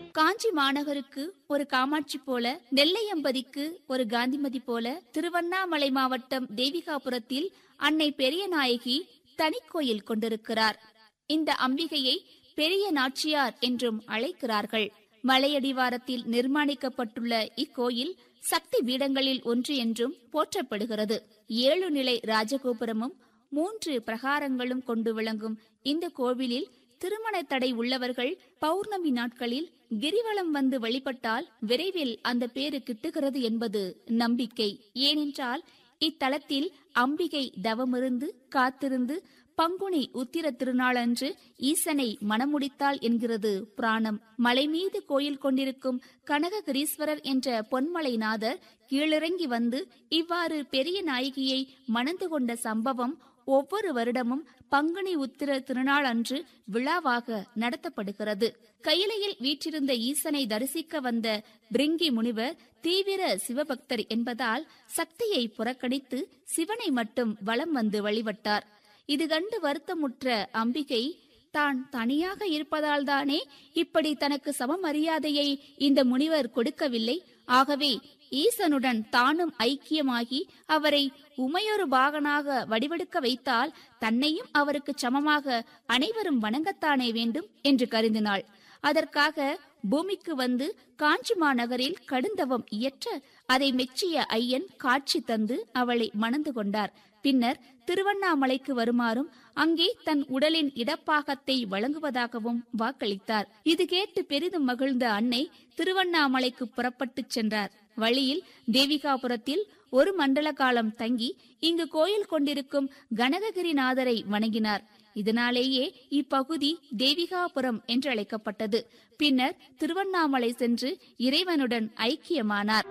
காஞ்சி மாநகருக்கு ஒரு காமாட்சி போல நெல்லையம்பதிக்கு ஒரு காந்திமதி போல திருவண்ணாமலை மாவட்டம் தேவிகாபுரத்தில் அன்னை பெரிய நாயகி தனிக்கோயில் கொண்டிருக்கிறார் இந்த அம்பிகையை பெரிய நாச்சியார் என்றும் அழைக்கிறார்கள் மலையடிவாரத்தில் நிர்மாணிக்கப்பட்டுள்ள இக்கோயில் சக்தி பீடங்களில் ஒன்று என்றும் போற்றப்படுகிறது ஏழு நிலை ராஜகோபுரமும் மூன்று பிரகாரங்களும் கொண்டு விளங்கும் இந்த கோவிலில் திருமண தடை உள்ளவர்கள் பௌர்ணமி நாட்களில் கிரிவலம் வந்து வழிபட்டால் விரைவில் அந்த பேரு கிட்டுகிறது என்பது நம்பிக்கை ஏனென்றால் இத்தலத்தில் அம்பிகை தவமிருந்து காத்திருந்து பங்குனி உத்திர திருநாளன்று ஈசனை மணமுடித்தாள் என்கிறது புராணம் மலை மீது கோயில் கொண்டிருக்கும் கனககிரீஸ்வரர் என்ற பொன்மலைநாதர் கீழிறங்கி வந்து இவ்வாறு பெரிய நாயகியை மணந்து கொண்ட சம்பவம் ஒவ்வொரு வருடமும் பங்குனி உத்திர திருநாள் அன்று விழாவாக நடத்தப்படுகிறது கையிலையில் வீற்றிருந்த ஈசனை தரிசிக்க வந்த பிரிங்கி முனிவர் தீவிர சிவபக்தர் என்பதால் சக்தியை புறக்கணித்து சிவனை மட்டும் வலம் வந்து வழிபட்டார் இது கண்டு வருத்தமுற்ற அம்பிகை தான் தனியாக இருப்பதால் தானே இப்படி தனக்கு சமமரியாதையை இந்த முனிவர் கொடுக்கவில்லை ஆகவே ஈசனுடன் தானும் ஐக்கியமாகி அவரை உமையொரு பாகனாக வடிவெடுக்க வைத்தால் தன்னையும் அவருக்கு சமமாக அனைவரும் வணங்கத்தானே வேண்டும் என்று கருதினாள் அதற்காக பூமிக்கு வந்து காஞ்சி மாநகரில் கடுந்தவம் இயற்ற அதை மெச்சிய ஐயன் காட்சி தந்து அவளை மணந்து கொண்டார் பின்னர் திருவண்ணாமலைக்கு வருமாறும் அங்கே தன் உடலின் இடப்பாகத்தை வழங்குவதாகவும் வாக்களித்தார் இது கேட்டு பெரிதும் மகிழ்ந்த அன்னை திருவண்ணாமலைக்கு புறப்பட்டுச் சென்றார் வழியில் தேவிகாபுரத்தில் ஒரு மண்டல காலம் தங்கி இங்கு கோயில் கொண்டிருக்கும் கனககிரிநாதரை வணங்கினார் இதனாலேயே இப்பகுதி தேவிகாபுரம் என்று அழைக்கப்பட்டது பின்னர் திருவண்ணாமலை சென்று இறைவனுடன் ஐக்கியமானார்